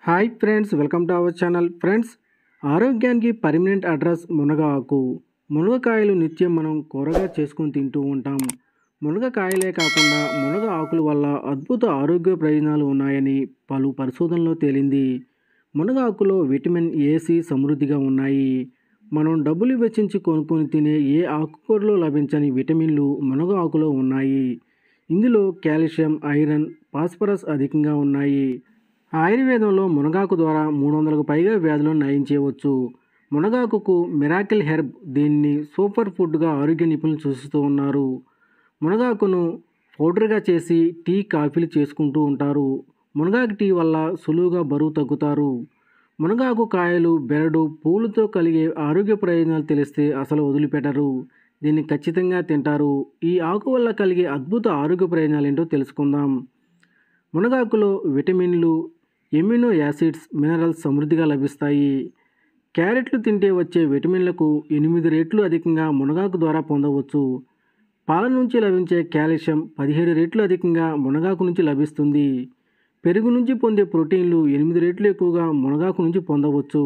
hi friends welcome to our channel friends ఆరోగ్యానికి permanent address మునగ ఆకు మునగకాయలు నిత్యం మనం కూరగా చేసుకొని తింటూ ఉంటాం మునగకాయలే కాకుండా మునగ ఆకుల వల్ల అద్భుత ఆరోగ్య ప్రయోజనాలు ఉన్నాయని పలు పరిశోధనలో తేలింది మునగ ఆకులో విటమిన్ ఏసి సమృద్ధిగా ఉన్నాయి మనం డబ్బులు వెచ్చించి కొనుక్కొని తినే ఏ ఆకుకూరలో లభించని విటమిన్లు మునగ ఆకులో ఉన్నాయి ఇందులో కాల్షియం ఐరన్ ఫాస్ఫరస్ అధికంగా ఉన్నాయి ఆయుర్వేదంలో మునగాకు ద్వారా మూడు వందలకు పైగా వ్యాధులను నయం చేయవచ్చు మునగాకుకు మిరాకిల్ హెర్బ్ దీన్ని సూపర్ ఫుడ్గా ఆరోగ్య నిపుణులు సూచిస్తూ ఉన్నారు మునగాకును పౌడర్గా చేసి టీ కాఫీలు చేసుకుంటూ ఉంటారు మునగాకు టీ వల్ల సులువుగా బరువు తగ్గుతారు మునగాకు కాయలు బెరడు పూలతో కలిగే ఆరోగ్య ప్రయోజనాలు తెలిస్తే అసలు వదిలిపెట్టరు దీన్ని ఖచ్చితంగా తింటారు ఈ ఆకు వల్ల కలిగే అద్భుత ఆరోగ్య ప్రయోజనాలు ఏంటో తెలుసుకుందాం మునగాకులో విటమిన్లు ఎమినో యాసిడ్స్ మినరల్స్ సమృద్ధిగా లభిస్తాయి క్యారెట్లు తింటే వచ్చే విటమిన్లకు ఎనిమిది రెట్లు అధికంగా మునగాకు ద్వారా పొందవచ్చు పాల నుంచి లభించే కాల్షియం పదిహేడు రెట్లు అధికంగా మునగాకు నుంచి లభిస్తుంది పెరుగు నుంచి పొందే ప్రోటీన్లు ఎనిమిది రెట్లు ఎక్కువగా మునగాకు నుంచి పొందవచ్చు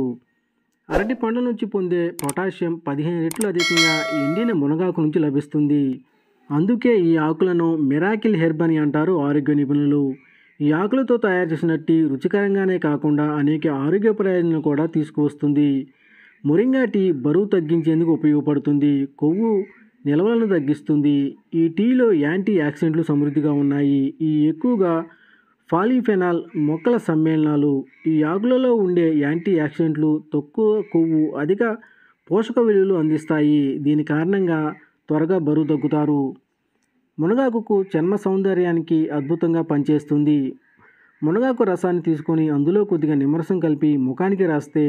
అరటి పండు నుంచి పొందే పొటాషియం పదిహేను రెట్లు అధికంగా ఎండిన మునగాకు నుంచి లభిస్తుంది అందుకే ఈ ఆకులను మిరాకిల్ హెర్బ్ అని అంటారు ఆరోగ్య నిపుణులు ఈ ఆకులతో తయారు చేసిన టీ రుచికరంగానే కాకుండా అనేక ఆరోగ్య ప్రయోజనాలు కూడా తీసుకువస్తుంది మొరింగా టీ బరువు తగ్గించేందుకు ఉపయోగపడుతుంది కొవ్వు నిల్వలను తగ్గిస్తుంది ఈ టీలో యాంటీ ఆక్సిడెంట్లు సమృద్ధిగా ఉన్నాయి ఈ ఎక్కువగా పాలీఫెనాల్ మొక్కల సమ్మేళనాలు ఈ ఆకులలో ఉండే యాంటీ ఆక్సిడెంట్లు తక్కువ కొవ్వు అధిక పోషక విలువలు అందిస్తాయి దీని కారణంగా త్వరగా బరువు తగ్గుతారు మునగాకుకు చర్మ సౌందర్యానికి అద్భుతంగా పనిచేస్తుంది మునగాకు రసాన్ని తీసుకొని అందులో కొద్దిగా నిమ్మరసం కలిపి ముఖానికి రాస్తే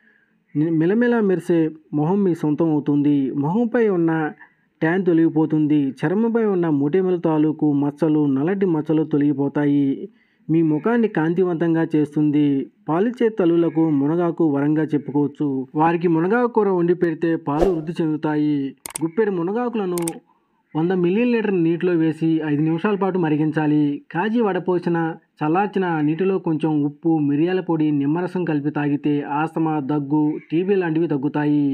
ని- మిలమిల మెరిసే మొహం మీ సొంతం అవుతుంది మొహంపై ఉన్న ట్యాన్ తొలగిపోతుంది చర్మంపై ఉన్న మొటిమల తాలూకు మచ్చలు నల్లటి మచ్చలు తొలగిపోతాయి మీ ముఖాన్ని కాంతివంతంగా చేస్తుంది పాలిచ్చే తల్లులకు మునగాకు వరంగా చెప్పుకోవచ్చు వారికి మునగాకు కూర వండి పెడితే పాలు వృద్ధి చెందుతాయి గుప్పెడు మునగాకులను వంద మిల్లీ లీటర్ నీటిలో వేసి ఐదు నిమిషాల పాటు మరిగించాలి కాజీ వడపోసిన చల్లార్చిన ఆ నీటిలో కొంచెం ఉప్పు మిరియాల పొడి నిమ్మరసం కలిపి తాగితే ఆస్తమా దగ్గు టీబీ లాంటివి తగ్గుతాయి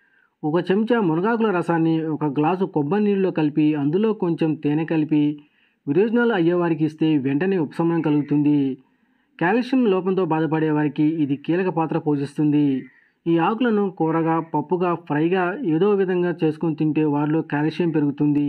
ఒక చెంచా మునగాకుల రసాన్ని ఒక గ్లాసు కొబ్బరి నీళ్ళలో కలిపి అందులో కొంచెం తేనె కలిపి విరోచనాలు అయ్యేవారికి ఇస్తే వెంటనే ఉపశమనం కలుగుతుంది కాల్షియం లోపంతో బాధపడే వారికి ఇది కీలక పాత్ర పోషిస్తుంది ఈ ఆకులను కూరగా పప్పుగా ఫ్రైగా ఏదో విధంగా చేసుకొని తింటే వారిలో కాల్షియం పెరుగుతుంది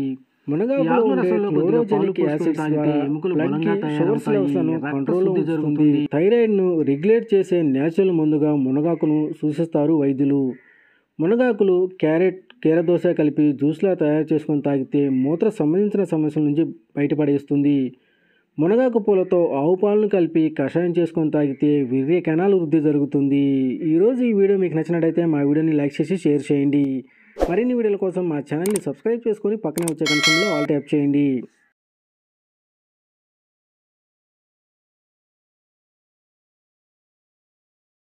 ఈ ఆకుల రసంలో కొద్దిగా పాలు పోసుకొని తాగితే ఎముకలు బలంగా తయారవుతాయి, రక్త శుద్ధి జరుగుతుంది థైరాయిడ్ ను రెగ్యులేట్ చేసే నేచురల్ మందుగా మునగాకును సూచిస్తారు వైద్యులు మునగాకులు క్యారెట్ కీరదోస కలిపి జ్యూస్లా తయారు చేసుకొని తాగితే మూత్ర సంబంధించిన సమస్యల నుంచి బయటపడేస్తుంది మునగాకు పూలతో ఆవు పాలను కలిపి కషాయం చేసుకొని తాగితే వీర్య కణాలు వృద్ధి జరుగుతుంది ఈరోజు ఈ వీడియో మీకు నచ్చినట్టయితే మా వీడియోని లైక్ చేసి షేర్ చేయండి మరిన్ని వీడియోల కోసం మా ఛానల్ని సబ్స్క్రైబ్ చేసుకొని పక్కనే వచ్చే కనెక్షన్లో ఆల్ ట్యాప్ చేయండి